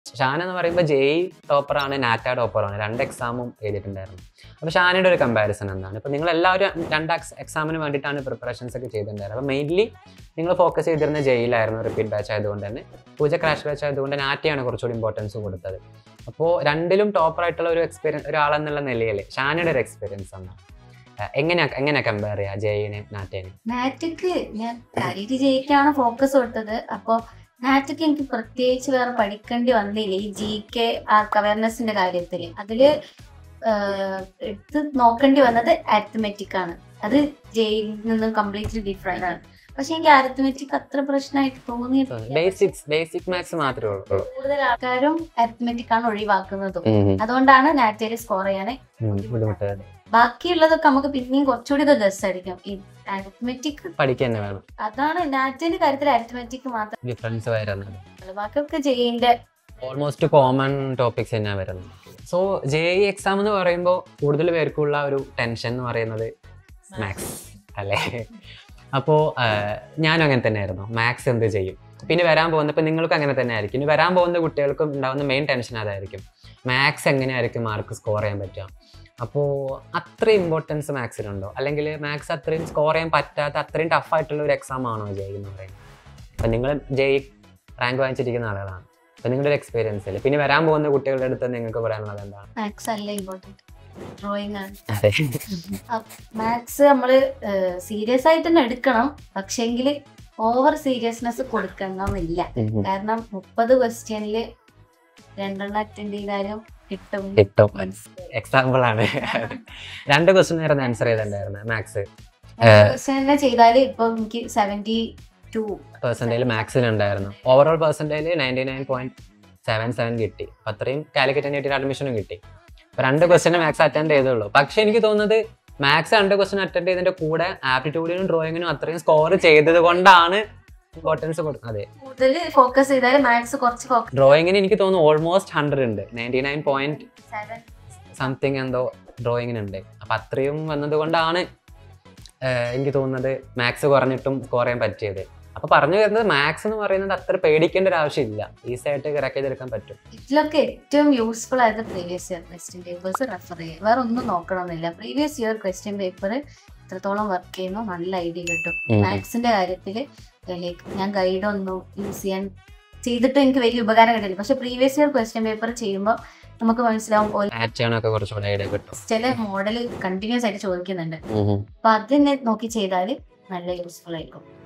ഷാൻ എന്ന് പറയുമ്പോൾ ജെയ് ടോപ്പറാണ് നാറ്റ ടോപ്പറാണ് രണ്ട് എക്സാമും എഴുതിയിട്ടുണ്ടായിരുന്നു അപ്പോൾ ഷാനയുടെ ഒരു കമ്പാരിസൺ എന്താണ് ഇപ്പോൾ നിങ്ങൾ എല്ലാവരും രണ്ട് എക്സാമിന് വേണ്ടിയിട്ടാണ് പ്രിപ്പറേഷൻസ് ഒക്കെ ചെയ്തിട്ടുണ്ടായിരുന്നത് അപ്പോൾ മെയിൻലി നിങ്ങൾ ഫോക്കസ് ചെയ്തിരുന്ന ജെയിലായിരുന്നു റിപ്പീറ്റ് ബാച്ച് ആയതുകൊണ്ട് തന്നെ പൂജ ക്രാഷ് ബാച്ച് ആയതുകൊണ്ട് നാറ്റയാണ് കുറച്ചുകൂടി ഇമ്പോർട്ടൻസ് കൊടുത്തത് അപ്പോൾ രണ്ടിലും ടോപ്പർ ആയിട്ടുള്ള ഒരു എക്സ്പീരിയൻസ് ഒരാളെന്നുള്ള നിലയിൽ ഷാനയുടെ ഒരു എക്സ്പീരിയൻസ് ആണ് എങ്ങനെയാ എങ്ങനെയാ കമ്പയർ ചെയ്യുക ജെയിനെ നാറ്റേനെ നാറ്റക്ക് ഞാൻ കാര്യമായിട്ട് ജയിക്കാണ് ഫോക്കസ് കൊടുത്തത് അപ്പോൾ നാറ്റക്ക് എനിക്ക് പ്രത്യേകിച്ച് വേറെ പഠിക്കേണ്ടി വന്നില്ല ഈ ജി കെ ആർക്ക് അവയർനെസിന്റെ കാര്യത്തിൽ അതില് ആഹ്, എടുത്ത് നോക്കേണ്ടി വന്നത് അരിത്മെറ്റിക് ആണ് അത് ജെയിൽ നിന്നും കംപ്ലീറ്റ്ലി ഡിഫറെന്റ് ആണ് പക്ഷെ എനിക്ക് അരിത്മെറ്റിക് അത്ര പ്രശ്നമായിട്ട് തോന്നിയിട്ടില്ല ബേസിക്സ് ബേസിക് മാത്സ് മാത്രമേ ഉള്ളൂ കൂടുതൽ ആൾക്കാരും അരിത്മെറ്റിക് ആണ് ഒഴിവാക്കുന്നതും ഉം, ഉം. അതുകൊണ്ടാണ് നാറ്റയിൽ സ്കോർ ചെയ്യാൻ ഉം, ബുദ്ധിമുട്ട് ബാക്കിയുള്ളതൊക്കെ നമുക്ക് പിന്നെയും കുറച്ചുകൂടി ഇത് ഗസ് അടിക്കും ഈ അരിത്മെറ്റിക് പഠിക്കുക തന്നെ വേണം അതാണ് നാറ്റിന്റെ കാര്യത്തിൽ അരിത്മെറ്റിക് മാത്രം ഡിഫറൻസ് വരുന്നത് ബാക്കിയൊക്കെ ജെയിന്റെ ഓൾമോസ്റ്റ് കോമൺ ടോപ്പിക്സ് തന്നെയാണ് വരുന്നത് സോ ജെ ഇ എക്സാം എന്ന് പറയുമ്പോൾ കൂടുതൽ പേർക്കുള്ള ഒരു ടെൻഷൻ എന്ന് പറയുന്നത് മാത്സ് അല്ലേ അപ്പോൾ ഞാനും അങ്ങനെ തന്നെയായിരുന്നു മാത്സ് എന്ത് ചെയ്യും പിന്നെ വരാൻ പോകുന്ന ഇപ്പം നിങ്ങൾക്കും അങ്ങനെ തന്നെ ആയിരിക്കും ഇനി വരാൻ പോകുന്ന കുട്ടികൾക്കും ഉണ്ടാകുന്ന മെയിൻ ടെൻഷൻ അതായിരിക്കും മാത്സ് എങ്ങനെയായിരിക്കും മാർക്ക് സ്കോർ ചെയ്യാൻ പറ്റുക അപ്പോൾ അത്ര ഇമ്പോർട്ടൻസ് മാത്സിനുണ്ടോ അല്ലെങ്കിൽ മാത്സ് അത്രയും സ്കോർ ചെയ്യാൻ പറ്റാത്ത അത്രയും ടഫ് ആയിട്ടുള്ള ഒരു എക്സാം ആണോ ജെ എന്ന് പറയുന്നത് അപ്പം നിങ്ങൾ ജെ റാങ്ക് വാങ്ങിച്ചിരിക്കുന്ന ആളുകളാണ് അപ്പം നിങ്ങളുടെ ഒരു എക്സ്പീരിയൻസിൽ പിന്നെ വരാൻ പോകുന്ന കുട്ടികളുടെ അടുത്ത് നിങ്ങൾക്ക് പറയാനുള്ളത് എന്താണ് മാത്സ് അല്ല ഇമ്പോർട്ടൻറ്റ് ഡ്രോയിങ് ആണ് അതെ മാത്സ് നമ്മള് സീരിയസ് ആയിട്ട് തന്നെ എടുക്കണം പക്ഷെങ്കിൽ ഓവർ സീരിയസ്നെസ് കൊടുക്കണമെന്നില്ല കാരണം മുപ്പത് ക്വസ്റ്റ്യനില് രണ്ടെണ്ണം അറ്റൻഡ് ചെയ്താലും കിട്ടും കിട്ടും എക്സാമ്പിൾ ആണ് രണ്ട് ക്വസ്റ്റ്യൻ ആയിരുന്നു ആൻസർ ചെയ്തിട്ടുണ്ടായിരുന്നത് മാത്സ് ക്വസ്റ്റ്യൻ തന്നെ ചെയ്താല് ഇപ്പൊ എനിക്ക് സെവന്റി ടു പെർസെൻറ്റേജ് മാത്സിന് ഉണ്ടായിരുന്നു overall percentage ninety nine point seven seven കിട്ടി അപ്പൊ അത്രയും കാലിക്കറ്റിന് കിട്ടിയ അഡ്മിഷനും കിട്ടി അപ്പൊ രണ്ട് ക്വസ്റ്റ്യൻ മാത്സ് അറ്റൻഡ് ചെയ്തുള്ളൂ പക്ഷെ എനിക്ക് തോന്നുന്നത് മാത്സ് രണ്ട് ക്വസ്റ്റ്യൻ അറ്റൻഡ് ചെയ്തതിന്റെ കൂടെ ആപ്റ്റിറ്റ്യൂഡിനും ഡ്രോയിങ്ങിനും അത്രയും സ്കോർ ചെയ്തത് കൊണ്ടാണ് ഇമ്പോർട്ടൻസ് കൊടുക്കുന്നത് അതെ കൂടുതൽ ഫോക്കസ് ചെയ്താല് മാത്സ് കുറച്ച് ഫോക്കസ് ഡ്രോയിങ്ങിന് എനിക്ക് തോന്നുന്നു ഓൾമോസ്റ്റ് ഹൺഡ്രഡ് ഉണ്ട് ninety nine point seven something എന്തോ ഡ്രോയിങ്ങിനുണ്ട് അപ്പം അത്രയും വന്നത് കൊണ്ടാണ് എനിക്ക് തോന്നുന്നത് മാത്സ് കുറഞ്ഞിട്ടും സ്കോർ ചെയ്യാൻ പറ്റിയത് അപ്പോൾ പറഞ്ഞു വരുന്നത് മാത്സ് എന്ന് പറയുന്നത് അത്ര പേടിക്കേണ്ട ഒരു ആവശ്യമില്ല ഈസി ആയിട്ട് ക്രാക്ക് ചെയ്തെടുക്കാൻ പറ്റും ഇതിലൊക്കെ ഏറ്റവും യൂസ്ഫുൾ ആയത് previous year question papers refer ചെയ്യുക വേറെ ഒന്നും നോക്കണമെന്നില്ല പ്രീവിയസ് ഇയർ ക്വസ്റ്റ്യൻ പേപ്പർ എത്രത്തോളം വർക്ക് ചെയ്യുന്നു നല്ല ഐഡിയ കിട്ടും മാത്സിന്റെ കാര്യത്തിൽ ലൈക്ക് ഞാൻ ഗൈഡ് ഒന്നും യൂസ് ചെയ്യാൻ ചെയ്തിട്ട് എനിക്ക് വലിയ ഉപകാരം കിട്ടില്ല പക്ഷെ പ്രീവിയസ് ഇയർ ക്വസ്റ്റ്യൻ പേപ്പർ ചെയ്യുമ്പോൾ നമുക്ക് മനസ്സിലാവും ഓ, ആഡ് ചെയ്യാനൊക്കെ കുറച്ചുകൂടെ ഐഡിയ കിട്ടും ചില മോഡൽ കണ്ടിന്യൂസ് ആയിട്ട് ചോദിക്കുന്നുണ്ട് അപ്പൊ അതിനെ നോക്കി ചെയ്താൽ നല്ല യൂസ്ഫുൾ ആയിരിക്കും